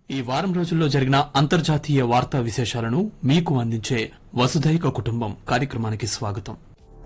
ఈ వారం రోజుల్లో జరిగిన అంతర్జాతీయ వార్తా విశేషాలను మీకు అందించే వసుధైక కుటుంబం కార్యక్రమానికి స్వాగతం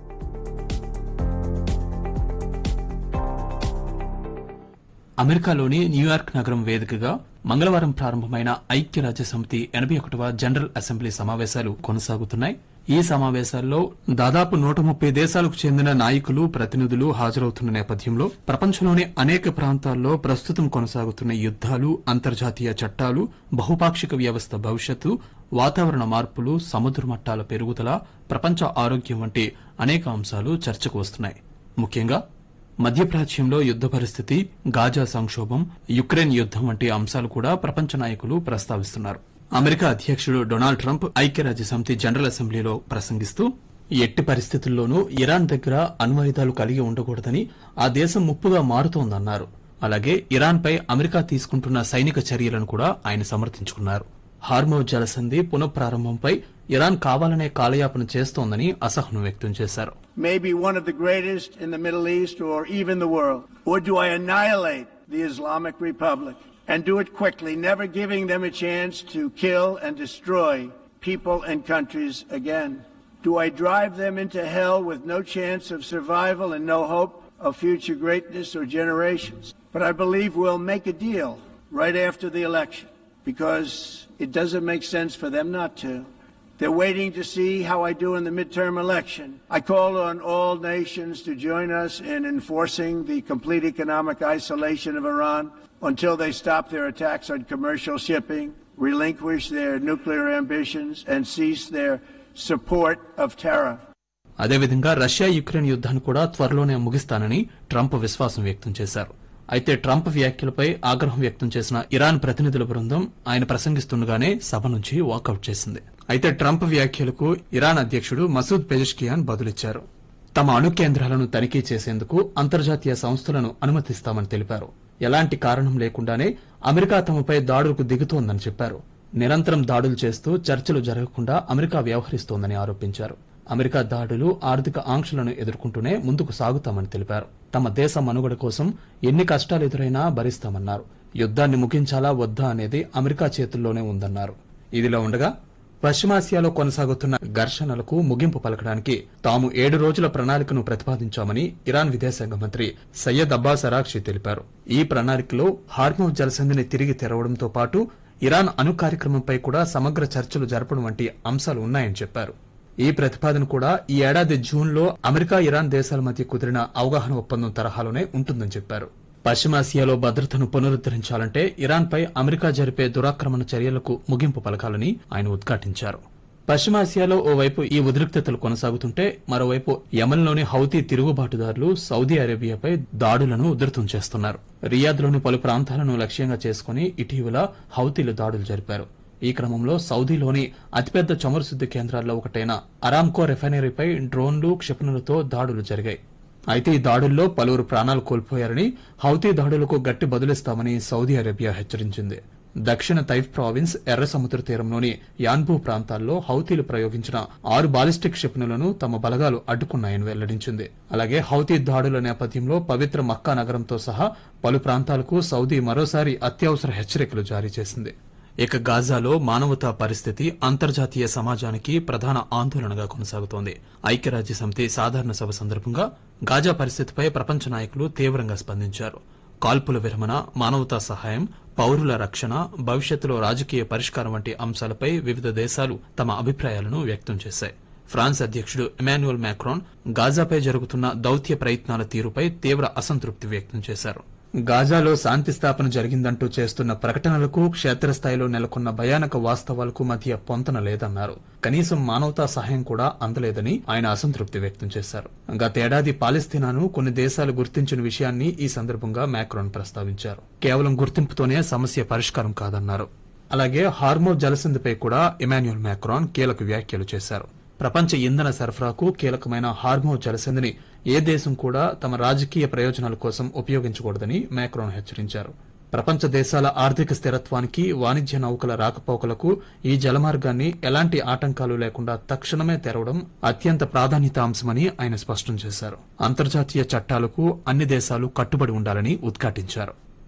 అమెరికాలోని న్యూయార్క్ నగరం వేదికగా మంగళవారం ప్రారంభమైన ఐక్యరాజ్య సమితి ఎనభై ఒకటవ జనరల్ అసెంబ్లీ సమావేశాలు కొనసాగుతున్నాయి ఈ సమావేశాల్లో దాదాపు నూట ముప్పై దేశాలకు చెందిన నాయకులు ప్రతినిధులు హాజరవుతున్న నేపథ్యంలో ప్రపంచంలోని అనేక ప్రాంతాల్లో ప్రస్తుతం కొనసాగుతున్న యుద్దాలు అంతర్జాతీయ చట్టాలు బహుపాక్షిక వ్యవస్థ భవిష్యత్తు వాతావరణ మార్పులు సముద్ర మట్టాల పెరుగుదల ప్రపంచ ఆరోగ్యం వంటి అనేక అంశాలు చర్చకు వస్తున్నాయి ముఖ్యంగా మధ్యప్రాచ్యంలో యుద్ద పరిస్థితి గాజా సంక్షోభం యుక్రెయిన్ యుద్దం వంటి అంశాలు కూడా ప్రపంచ నాయకులు ప్రస్తావిస్తున్నారు అమెరికా అధ్యక్షుడు డొనాల్డ్ ట్రంప్ ఐక్యరాజ్య సమితి జనరల్ అసెంబ్లీలో ప్రసంగిస్తూ ఎట్టి పరిస్థితుల్లోనూ ఇరాన్ దగ్గర అణ్వాయుధాలు కలిగి ఉండకూడదని ఆ దేశం ముప్పుగా మారుతోందన్నారు అలాగే ఇరాన్పై అమెరికా తీసుకుంటున్న సైనిక చర్యలను కూడా ఆయన సమర్థించుకున్నారు హార్మో జలసంధి పునఃప్రారంభంపై ఇరాన్ కావాలనే కాలయాపన చేస్తోందని అసహనం వ్యక్తం చేశారు maybe one of the greatest in the Middle East or even the world? Or do I annihilate the Islamic Republic and do it quickly, never giving them a chance to kill and destroy people and countries again? Do I drive them into hell with no chance of survival and no hope of future greatness or generations? But I believe we'll make a deal right after the election because it doesn't make sense for them not to. They're waiting to see how I do in the midterm election. I call on all nations to join us in enforcing the complete economic isolation of Iran until they stop their attacks on commercial shipping, relinquish their nuclear ambitions, and cease their support of terror. అదేవిధంగా Russia Ukraine యుద్దాన్ని కూడా త్వరలోనే ముగిస్తానని Trump విశ్వాసం వ్యక్తం చేశారు అయితే Trump వ్యాఖ్యలపై ఆగ్రహం వ్యక్తం చేసిన ఇరాన్ ప్రతినిధుల బృందం ఆయన ప్రసంగిస్తుండగానే సభ నుంచి వాకౌట్ చేసింది అయితే ట్రంప్ వ్యాఖ్యలకు ఇరాన్ అధ్యక్షుడు మసూద్ పెజెష్కియాన్ బదులిచ్చారు తమ అణు కేంద్రాలను తనిఖీ చేసేందుకు అంతర్జాతీయ సంస్థలను అనుమతిస్తామని తెలిపారు ఎలాంటి కారణం లేకుండానే అమెరికా తమపై దాడులకు దిగుతోందని చెప్పారు నిరంతరం దాడులు చేస్తూ చర్చలు జరగకుండా అమెరికా వ్యవహరిస్తోందని ఆరోపించారు అమెరికా దాడులు ఆర్థిక ఆంక్షలను ఎదుర్కొంటూనే ముందుకు సాగుతామని తెలిపారు తమ దేశ మనుగడ కోసం ఎన్ని కష్టాలు ఎదురైనా భరిస్తామన్నారు యుద్దాన్ని ముగించాలా వద్దా అనేది అమెరికా చేతుల్లోనే ఉందన్నారు ఇదిలా ఉండగా పశ్చిమాసియాలో కొనసాగుతున్న ఘర్షణలకు ముగింపు పలకడానికి తాము ఏడు రోజుల ప్రణాళికను ప్రతిపాదించామని ఇరాన్ విదేశాంగ మంత్రి సయ్యద్ అబ్బాస్ అరాక్షి తెలిపారు ఈ ప్రణాళికలో హార్మోజ్ జలసంధిని తిరిగి తెరవడంతో పాటు ఇరాన్ అణు కార్యక్రమంపై కూడా సమగ్ర చర్చలు జరపడం వంటి అంశాలు ఉన్నాయని చెప్పారు ఈ ప్రతిపాదన కూడా ఈ ఏడాది జూన్లో అమెరికా ఇరాన్ దేశాల మధ్య కుదిరిన అవగాహన ఒప్పందం తరహాలోనే ఉంటుందని చెప్పారు పశ్చిమాసియాలో భద్రతను పునరుద్దరించాలంటే ఇరాన్పై అమెరికా జరిపే దురాక్రమణ చర్యలకు ముగింపు పలకాలని ఆయన ఉద్ఘాటించారు పశ్చిమాసియాలో ఓవైపు ఈ ఉద్రిక్తతలు కొనసాగుతుంటే మరోవైపు యమన్లోని హౌతీ తిరుగుబాటుదారులు సౌదీ అరేబియాపై దాడులను ఉధృతం చేస్తున్నారు రియాద్లోని పలు ప్రాంతాలను లక్ష్యంగా చేసుకుని ఇటీవల హౌతీలు దాడులు జరిపారు ఈ క్రమంలో సౌదీలోని అతిపెద్ద చమురు శుద్ది కేంద్రాల్లో ఒకటైన అరామ్కో రిఫైనరీపై డ్రోన్లు క్షిపణులతో దాడులు జరిగాయి అయితే ఈ దాడుల్లో పలువురు ప్రాణాలు కోల్పోయారని హౌతీ దాడులకు గట్టి బదులిస్తామని సౌదీ అరేబియా హెచ్చరించింది దక్షిణ తైఫ్ ప్రావిన్స్ ఎర్ర సముద్ర తీరంలోని యాన్బూ ప్రాంతాల్లో హౌతీలు ప్రయోగించిన ఆరు బాలిస్టిక్ క్షిపణులను తమ బలగాలు అడ్డుకున్నాయని వెల్లడించింది అలాగే హౌతీ దాడుల నేపథ్యంలో పవిత్ర మక్కా నగరంతో సహా పలు ప్రాంతాలకు సౌదీ మరోసారి అత్యవసర హెచ్చరికలు జారీ చేసింది ఇక గాజాలో మానవతా పరిస్థితి అంతర్జాతీయ సమాజానికి ప్రధాన ఆందోళనగా కొనసాగుతోంది ఐక్యరాజ్య సమితి సాధారణ సభ సందర్భంగా గాజా పరిస్థితిపై ప్రపంచ నాయకులు తీవ్రంగా స్పందించారు కాల్పుల విరమణ మానవతా సహాయం పౌరుల రక్షణ భవిష్యత్తులో రాజకీయ పరిష్కారం వంటి అంశాలపై వివిధ దేశాలు తమ అభిప్రాయాలను వ్యక్తం చేశాయి ఫ్రాన్స్ అధ్యక్షుడు ఎమాన్యుయల్ మ్యాక్రాన్ గాజాపై జరుగుతున్న దౌత్య ప్రయత్నాల తీరుపై తీవ్ర అసంతృప్తి వ్యక్తం చేశారు గాజాలో శాంతి స్థాపన జరిగిందంటూ చేస్తున్న ప్రకటనలకు క్షేత్రస్థాయిలో నెలకొన్న భయానక వాస్తవాలకు మధ్య పొంతన లేదన్నారు కనీసం మానవతా సహాయం కూడా అందలేదని ఆయన అసంతృప్తి వ్యక్తం చేశారు గతేడాది పాలస్తీనాను కొన్ని దేశాలు గుర్తించిన విషయాన్ని ఈ సందర్భంగా మ్యాక్రాన్ ప్రస్తావించారు కేవలం గుర్తింపుతోనే సమస్య పరిష్కారం కాదన్నారు అలాగే హార్మో జలసంధిపై కూడా ఇమాన్యుయల్ మ్యాక్రాన్ కీలక వ్యాఖ్యలు చేశారు ప్రపంచ ఇంధన సరఫరాకు కీలకమైన హార్మో జలసంధిని ఏ దేశం కూడా తమ రాజకీయ ప్రయోజనాల కోసం ఉపయోగించకూడదని మ్యాక్రోన్ హెచ్చరించారు ప్రపంచ దేశాల ఆర్థిక స్థిరత్వానికి వాణిజ్య నౌకల రాకపోకలకు ఈ జలమార్గాన్ని ఎలాంటి ఆటంకాలు లేకుండా తక్షణమే తెరవడం అత్యంత ప్రాధాన్యత అంశమని ఆయన స్పష్టం చేశారు అంతర్జాతీయ చట్టాలకు అన్ని దేశాలు కట్టుబడి ఉండాలని ఉద్ఘాటించారు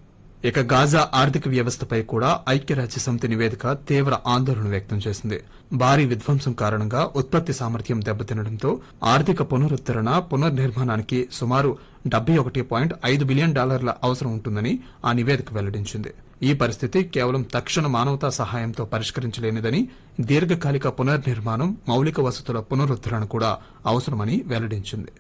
ఇక గాజా ఆర్థిక వ్యవస్థపై కూడా ఐక్యరాజ్య సమితి నివేదిక తీవ్ర ఆందోళన వ్యక్తం చేసింది భారీ విధ్వంసం కారణంగా ఉత్పత్తి సామర్థ్యం దెబ్బతినడంతో ఆర్థిక పునరుద్దరణ పునర్నిర్మాణానికి సుమారు డెబ్బై ఒకటి పాయింట్ ఐదు బిలియన్ డాలర్ల అవసరం ఉంటుందని ఆ నివేదిక వెల్లడించింది ఈ పరిస్థితి కేవలం తక్షణ మానవతా సహాయంతో పరిష్కరించలేనిదని దీర్ఘకాలిక పునర్నిర్మాణం మౌలిక వసతుల పునరుద్దరణ కూడా అవసరమని వెల్లడించింది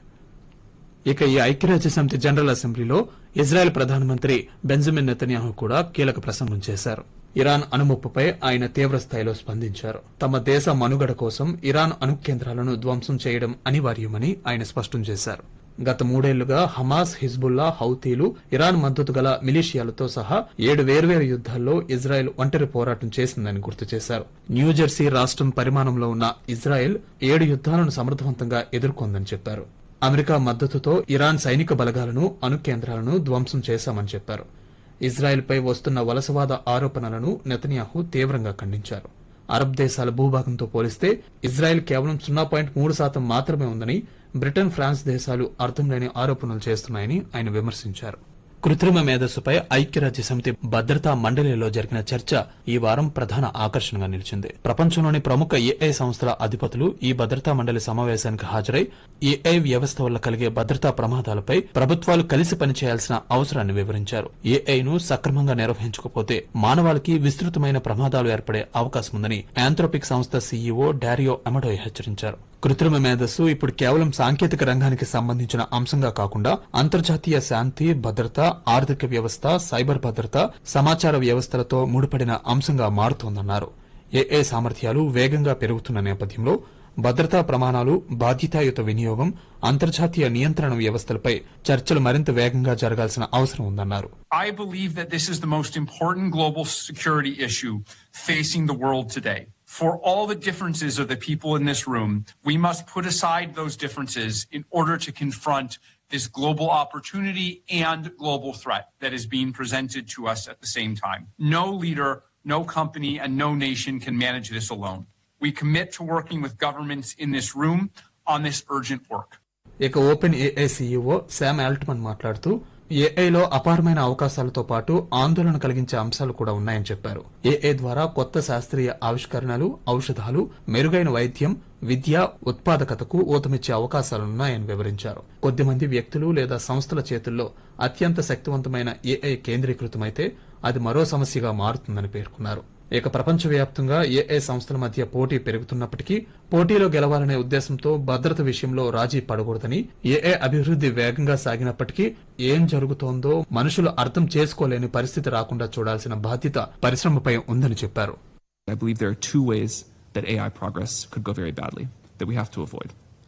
ఇక ఈ ఐక్యరాజ్య సమితి జనరల్ అసెంబ్లీలో ఇజ్రాయెల్ ప్రధానమంత్రి బెంజమిన్ నెతన్యాహు కూడా కీలక ప్రసంగం చేశారు ఇరాన్ అణుముప్పుపై ఆయన తీవ్ర స్థాయిలో స్పందించారు తమ దేశ మనుగడ కోసం ఇరాన్ అణు కేంద్రాలను ధ్వంసం చేయడం అనివార్యమని ఆయన స్పష్టం చేశారు గత మూడేళ్లుగా హమాస్ హిజ్బుల్లా హౌతీలు ఇరాన్ మద్దతు గల మిలీషియాలతో సహా ఏడు వేర్వేరు యుద్దాల్లో ఇజ్రాయెల్ ఒంటరి పోరాటం చేసిందని గుర్తు చేశారు న్యూజెర్సీ రాష్ట్రం పరిమాణంలో ఉన్న ఇజ్రాయెల్ ఏడు యుద్దాలను సమర్థవంతంగా ఎదుర్కొందని చెప్పారు అమెరికా మద్దతుతో ఇరాన్ సైనిక బలగాలను అణు కేంద్రాలను ధ్వంసం చేశామని చెప్పారు ఇజ్రాయెల్పై వస్తున్న వలసవాద ఆరోపణలను నెతన్యాహు తీవ్రంగా ఖండించారు అరబ్ దేశాల భూభాగంతో పోలిస్తే ఇజ్రాయెల్ కేవలం సున్నా పాయింట్ మూడు శాతం మాత్రమే ఉందని బ్రిటన్ ఫ్రాన్స్ దేశాలు అర్థం లేని ఆరోపణలు చేస్తున్నాయని ఆయన విమర్శించారు కృత్రిమ మేధస్సుపై ఐక్యరాజ్య సమితి భద్రతా మండలిలో జరిగిన చర్చ ఈ వారం ప్రధాన ఆకర్షణగా నిలిచింది ప్రపంచంలోని ప్రముఖ ఏఐ సంస్థల అధిపతులు ఈ భద్రతా మండలి సమావేశానికి హాజరై ఏఐ వ్యవస్థ వల్ల కలిగే భద్రతా ప్రమాదాలపై ప్రభుత్వాలు కలిసి పనిచేయాల్సిన అవసరాన్ని వివరించారు ఏఐను సక్రమంగా నిర్వహించకపోతే మానవాళికి విస్తృతమైన ప్రమాదాలు ఏర్పడే అవకాశం ఉందని యాంథ్రోపిక్ సంస్థ సీఈఓ డారియో అమడోయ్ హెచ్చరించారు కృత్రిమ మేధస్సు ఇప్పుడు కేవలం సాంకేతిక రంగానికి సంబంధించిన అంశంగా కాకుండా అంతర్జాతీయ శాంతి భద్రత ఆర్థిక వ్యవస్థ సైబర్ భద్రత సమాచార వ్యవస్థలతో ముడిపడిన అంశంగా మారుతోందన్నారు ఏఏ సామర్థ్యాలు వేగంగా పెరుగుతున్న నేపథ్యంలో భద్రతా ప్రమాణాలు బాధ్యతాయుత వినియోగం అంతర్జాతీయ నియంత్రణ వ్యవస్థలపై చర్చలు మరింత వేగంగా జరగాల్సిన అవసరం ఉందన్నారు I believe that this is the most important global security issue facing the world today. For all the differences of the people in this room, we must put aside those differences in order to confront this global opportunity and global threat that is being presented to us at the same time. No leader, no company, and no nation can manage this alone. We commit to working with governments in this room on this urgent work. ఇక open AI CEO Sam Altman మాట్లాడుతూ ఏఐలో అపారమైన అవకాశాలతో పాటు ఆందోళన కలిగించే అంశాలు కూడా ఉన్నాయని చెప్పారు ఏఐ ద్వారా కొత్త శాస్త్రీయ ఆవిష్కరణలు ఔషధాలు మెరుగైన వైద్యం విద్య ఉత్పాదకతకు ఊతమిచ్చే అవకాశాలున్నాయని వివరించారు కొద్దిమంది వ్యక్తులు లేదా సంస్థల చేతుల్లో అత్యంత శక్తివంతమైన ఏఐ కేంద్రీకృతమైతే అది మరో సమస్యగా మారుతుందని పేర్కొన్నారు ఇక ప్రపంచవ్యాప్తంగా ఏఐ సంస్థల మధ్య పోటీ పెరుగుతున్నప్పటికీ పోటీలో గెలవాలనే ఉద్దేశంతో భద్రత విషయంలో రాజీ పడకూడదని ఏఐ అభివృద్ది వేగంగా సాగినప్పటికీ ఏం జరుగుతోందో మనుషులు అర్థం చేసుకోలేని పరిస్థితి రాకుండా చూడాల్సిన బాధ్యత పరిశ్రమపై ఉందని చెప్పారు I believe there are two ways that AI progress could go very badly that we have to avoid.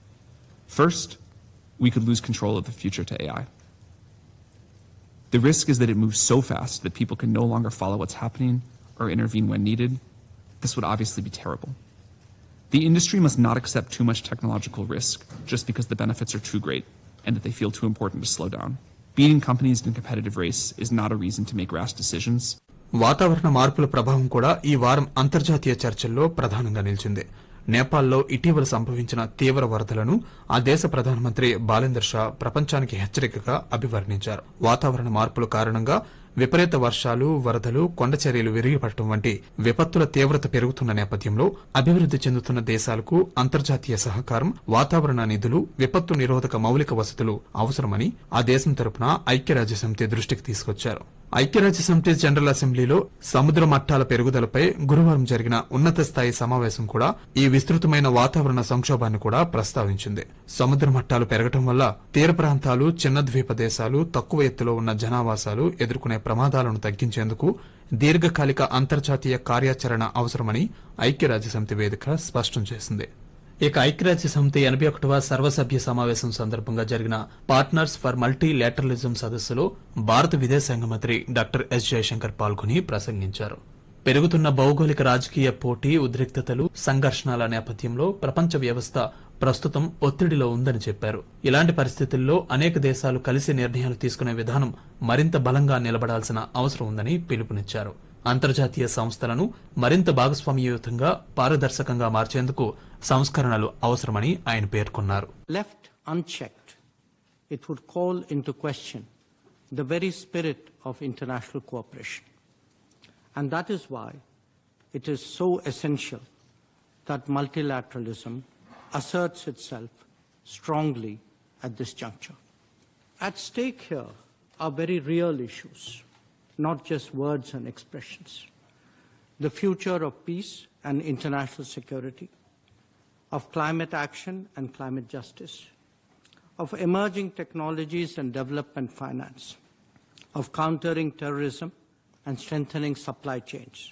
First, we could lose control of the future to AI. The risk is that it moves so fast that people can no longer follow what's happening or intervene when needed. This would obviously be terrible. The industry must not accept too much technological risk just because the benefits are too great and that they feel too important to slow down. Beating companies in a competitive race is not a reason to make rash decisions. వాతావరణ మార్పుల ప్రభావం కూడా ఈ వారం అంతర్జాతీయ చర్చల్లో ప్రధానంగా నిలిచింది నేపాల్లో ఇటీవల సంభవించిన తీవ్ర వరదలను ఆ దేశ ప్రధానమంత్రి బాలేందర్ షా ప్రపంచానికి హెచ్చరికగా అభివర్ణించారు వాతావరణ మార్పుల కారణంగా విపరీత వర్షాలు వరదలు కొండచర్యలు విరిగిపడటం వంటి విపత్తుల తీవ్రత పెరుగుతున్న నేపథ్యంలో అభివృద్ది చెందుతున్న దేశాలకు అంతర్జాతీయ సహకారం వాతావరణ నిధులు విపత్తు నిరోధక మౌలిక వసతులు అవసరమని ఆ దేశం తరపున ఐక్యరాజ్య సమితి దృష్టికి తీసుకొచ్చారు ఐక్యరాజ్య సమితి జనరల్ అసెంబ్లీలో సముద్ర మట్టాల పెరుగుదలపై గురువారం జరిగిన ఉన్నత స్థాయి సమావేశం కూడా ఈ విస్తృతమైన వాతావరణ సంక్షోభాన్ని కూడా ప్రస్తావించింది సముద్ర మట్టాలు పెరగటం వల్ల తీర ప్రాంతాలు చిన్న ద్వీప దేశాలు తక్కువ ఎత్తులో ఉన్న జనావాసాలు ఎదుర్కొనే ప్రమాదాలను తగ్గించేందుకు దీర్ఘకాలిక అంతర్జాతీయ కార్యాచరణ అవసరమని ఐక్యరాజ్య సమితి వేదిక స్పష్టం చేసింది ఇక ఐక్యరాజ్య సమితి ఎనభై ఒకటవ సర్వసభ్య సమావేశం సందర్భంగా జరిగిన పార్ట్నర్స్ ఫర్ మల్టీ లేటరలిజం సదస్సులో భారత విదేశాంగ మంత్రి డాక్టర్ ఎస్ జయశంకర్ పాల్గొని ప్రసంగించారు పెరుగుతున్న భౌగోళిక రాజకీయ పోటీ ఉద్రిక్తతలు సంఘర్షణల నేపథ్యంలో ప్రపంచ వ్యవస్థ ప్రస్తుతం ఒత్తిడిలో ఉందని చెప్పారు ఇలాంటి పరిస్థితుల్లో అనేక దేశాలు కలిసి నిర్ణయాలు తీసుకునే విధానం మరింత బలంగా నిలబడాల్సిన అవసరం ఉందని పిలుపునిచ్చారు అంతర్జాతీయ సంస్థలను మరింత భాగస్వామ్యయుతంగా పారదర్శకంగా మార్చేందుకు సంస్కరణలు అవసరమని ఆయన పేర్కొన్నారు Left unchecked, it would call into question the very spirit of international cooperation. And that is why it is so essential that multilateralism asserts itself strongly at this juncture. At stake here are very real issues, not just words and expressions. The future of peace and international security, of climate action and climate justice, of emerging technologies and development finance, of countering terrorism and strengthening supply chains,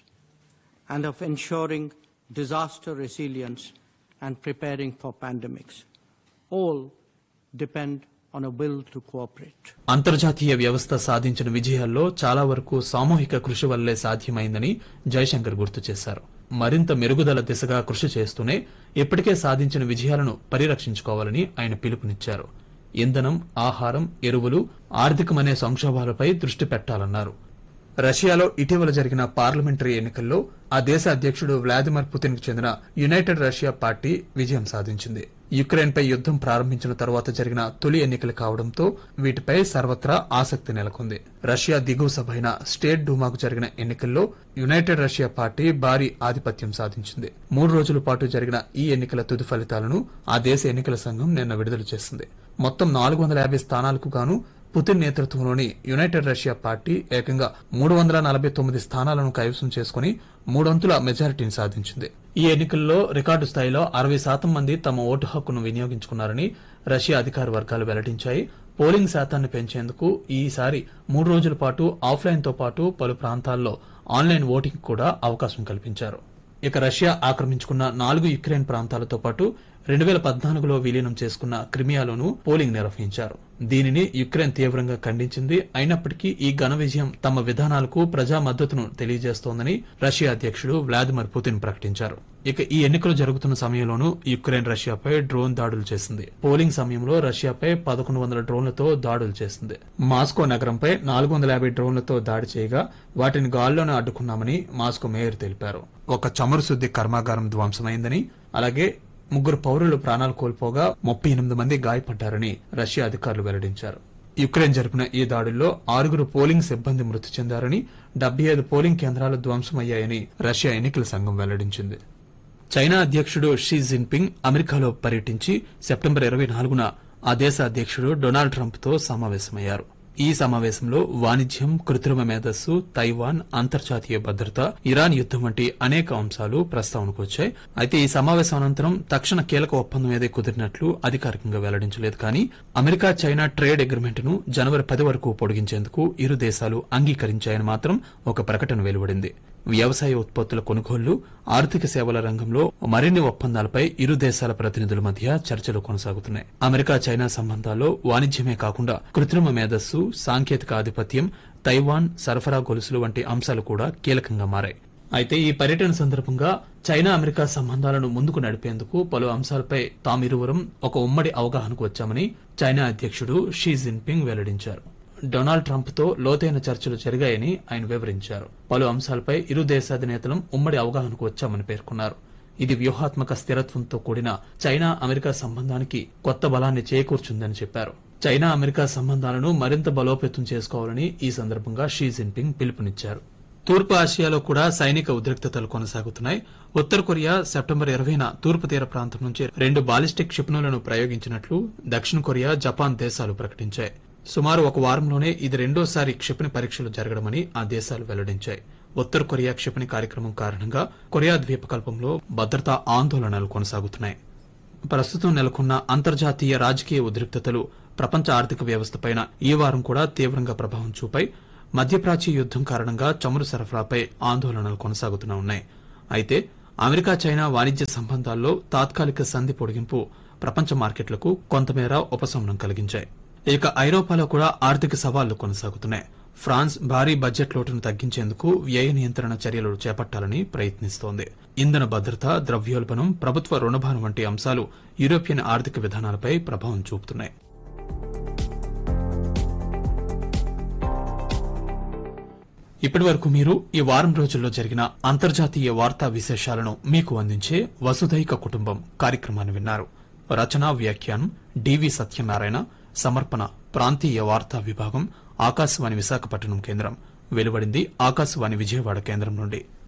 and of ensuring disaster resilience and preparing for pandemics. All depend on a will to cooperate. అంతర్జాతీయ వ్యవస్థ సాధించిన విజయాల్లో చాలా వరకు సామూహిక కృషి వల్లే సాధ్యమైందని జయశంకర్ గుర్తు చేశారు మరింత మెరుగుదల దిశగా కృషి చేస్తూనే ఇప్పటికే సాధించిన విజయాలను పరిరక్షించుకోవాలని ఆయన పిలుపునిచ్చారు ఇంధనం ఆహారం ఎరువులు ఆర్థికమనే సంక్షోభాలపై దృష్టి పెట్టాలన్నారు రష్యాలో ఇటీవల జరిగిన పార్లమెంటరీ ఎన్నికల్లో ఆ దేశ అధ్యక్షుడు వ్లాదిమిర్ పుతిన్ కు చెందిన యునైటెడ్ రష్యా పార్టీ విజయం సాధించింది యుక్రెయిన్ పై యుద్దం ప్రారంభించిన తరువాత జరిగిన తొలి ఎన్నికలు కావడంతో వీటిపై సర్వత్రా ఆసక్తి నెలకొంది రష్యా దిగువ సభ అయిన స్టేట్ డూమాకు జరిగిన ఎన్నికల్లో యునైటెడ్ రష్యా పార్టీ భారీ ఆధిపత్యం సాధించింది మూడు రోజుల పాటు జరిగిన ఈ ఎన్నికల తుది ఫలితాలను ఆ దేశ ఎన్నికల సంఘం నిన్న విడుదల చేసింది మొత్తం నాలుగు వందల యాభై స్థానాలకు గాను పుతిన్ నేతృత్వంలోని యునైటెడ్ రష్యా పార్టీ ఏకంగా మూడు వందల నలభై తొమ్మిది స్థానాలను కైవసం చేసుకుని మూడొంతుల మెజారిటీని సాధించింది ఈ ఎన్నికల్లో రికార్డు స్థాయిలో అరవై శాతం మంది తమ ఓటు హక్కును వినియోగించుకున్నారని రష్యా అధికార వర్గాలు వెల్లడించాయి పోలింగ్ శాతాన్ని పెంచేందుకు ఈసారి మూడు రోజుల పాటు ఆఫ్లైన్ తో పాటు పలు ప్రాంతాల్లో ఆన్లైన్ ఓటింగ్ కూడా అవకాశం కల్పించారు ఇక రష్యా ఆక్రమించుకున్న నాలుగు యుక్రెయిన్ ప్రాంతాలతో పాటు రెండు వేల పద్నాలుగులో విలీనం చేసుకున్న క్రిమియాలోనూ పోలింగ్ నిర్వహించారు దీనిని యుక్రెయిన్ తీవ్రంగా ఖండించింది అయినప్పటికీ ఈ ఘన విజయం తమ విధానాలకు ప్రజా మద్దతును తెలియజేస్తోందని రష్యా అధ్యక్షుడు వ్లాదిమిర్ పుతిన్ ప్రకటించారు ఇక ఈ ఎన్నికలు జరుగుతున్న సమయంలోనూ యుక్రెయిన్ రష్యాపై డ్రోన్ దాడులు చేసింది పోలింగ్ సమయంలో రష్యాపై పదకొండు వందల డ్రోన్లతో దాడులు చేసింది మాస్కో నగరంపై నాలుగు వందల యాభై డ్రోన్లతో దాడి చేయగా వాటిని గాల్లోనే అడ్డుకున్నామని మాస్కో మేయర్ తెలిపారు ఒక చమురు శుద్ది కర్మాగారం ధ్వంసమైందని అలాగే ముగ్గురు పౌరులు ప్రాణాలు కోల్పోగా ముప్పై ఎనిమిది మంది గాయపడ్డారని రష్యా అధికారులు వెల్లడించారు యుక్రెయిన్ జరిపిన ఈ దాడుల్లో ఆరుగురు పోలింగ్ సిబ్బంది మృతి చెందారని డెబ్బై ఐదు పోలింగ్ కేంద్రాలు ధ్వంసమయ్యాయని రష్యా ఎన్నికల సంఘం వెల్లడించింది చైనా అధ్యక్షుడు షీ జిన్పింగ్ అమెరికాలో పర్యటించి సెప్టెంబర్ ఇరవై నాలుగున ఆ దేశ అధ్యక్షుడు డొనాల్డ్ ట్రంప్ తో సమావేశమయ్యారు ఈ సమావేశంలో వాణిజ్యం కృత్రిమ మేధస్సు తైవాన్ అంతర్జాతీయ భద్రత ఇరాన్ యుద్దం వంటి అనేక అంశాలు ప్రస్తావనకు వచ్చాయి అయితే ఈ సమావేశం అనంతరం తక్షణ కీలక ఒప్పందం ఏదే కుదిరినట్లు అధికారికంగా వెల్లడించలేదు కానీ అమెరికా చైనా ట్రేడ్ అగ్రిమెంట్ ను జనవరి పది వరకు పొడిగించేందుకు ఇరు దేశాలు అంగీకరించాయని మాత్రం ఒక ప్రకటన వెలువడింది వ్యవసాయ ఉత్పత్తుల కొనుగోళ్లు ఆర్థిక సేవల రంగంలో మరిన్ని ఒప్పందాలపై ఇరు దేశాల ప్రతినిధుల మధ్య చర్చలు కొనసాగుతున్నాయి అమెరికా చైనా సంబంధాల్లో వాణిజ్యమే కాకుండా కృత్రిమ మేధస్సు సాంకేతిక ఆధిపత్యం తైవాన్ సరఫరా గొలుసులు వంటి అంశాలు కూడా కీలకంగా మారాయి అయితే ఈ పర్యటన సందర్భంగా చైనా అమెరికా సంబంధాలను ముందుకు నడిపేందుకు పలు అంశాలపై తామిరువురం ఒక ఉమ్మడి అవగాహనకు వచ్చామని చైనా అధ్యక్షుడు షీ జిన్పింగ్ వెల్లడించారు డొనాల్డ్ ట్రంప్ తో లోతైన చర్చలు జరిగాయని ఆయన వివరించారు పలు అంశాలపై ఇరు దేశాధినేతలం ఉమ్మడి అవగాహనకు వచ్చామని పేర్కొన్నారు ఇది వ్యూహాత్మక స్థిరత్వంతో కూడిన చైనా అమెరికా సంబంధానికి కొత్త బలాన్ని చేకూర్చుందని చెప్పారు చైనా అమెరికా సంబంధాలను మరింత బలోపేతం చేసుకోవాలని ఈ సందర్భంగా షీ జిన్పింగ్ పిలుపునిచ్చారు తూర్పు ఆసియాలో కూడా సైనిక ఉద్రిక్తతలు కొనసాగుతున్నాయి ఉత్తర కొరియా సెప్టెంబర్ ఇరవైన తూర్పు తీర ప్రాంతం నుంచి రెండు బాలిస్టిక్ క్షిపణులను ప్రయోగించినట్లు దక్షిణ కొరియా జపాన్ దేశాలు ప్రకటించాయి సుమారు ఒక వారంలోనే ఇది రెండోసారి క్షిపణి పరీక్షలు జరగడమని ఆ దేశాలు వెల్లడించాయి ఉత్తర కొరియా క్షిపణి కార్యక్రమం కారణంగా కొరియా ద్వీపకల్పంలో భద్రతా ఆందోళనలు కొనసాగుతున్నాయి ప్రస్తుతం నెలకొన్న అంతర్జాతీయ రాజకీయ ఉద్రిక్తతలు ప్రపంచ ఆర్థిక వ్యవస్థపైన ఈ వారం కూడా తీవ్రంగా ప్రభావం చూపాయి మధ్యప్రాచ్య యుద్దం కారణంగా చమురు సరఫరాపై ఆందోళనలు కొనసాగుతూనే ఉన్నాయి అయితే అమెరికా చైనా వాణిజ్య సంబంధాల్లో తాత్కాలిక సంధి పొడిగింపు ప్రపంచ మార్కెట్లకు కొంతమేర ఉపశమనం కలిగించాయి ఇక ఐరోపాలో కూడా ఆర్థిక సవాళ్లు కొనసాగుతున్నాయి ఫ్రాన్స్ భారీ బడ్జెట్ లోటును తగ్గించేందుకు వ్యయ నియంత్రణ చర్యలు చేపట్టాలని ప్రయత్నిస్తోంది ఇంధన భద్రత ద్రవ్యోల్బణం ప్రభుత్వ రుణభారం వంటి అంశాలు యూరోపియన్ ఆర్థిక విధానాలపై ప్రభావం చూపుతున్నాయి ఇప్పటి వరకు మీరు ఈ వారం రోజుల్లో జరిగిన అంతర్జాతీయ వార్తా విశేషాలను మీకు అందించే వసుధైక కుటుంబం కార్యక్రమాన్ని విన్నారు రచనా వ్యాఖ్యానం డివి సత్యనారాయణ సమర్పణ ప్రాంతీయ వార్తా విభాగం ఆకాశవాణి విశాఖపట్నం కేంద్రం వెలువడింది ఆకాశవాణి విజయవాడ కేంద్రం నుండి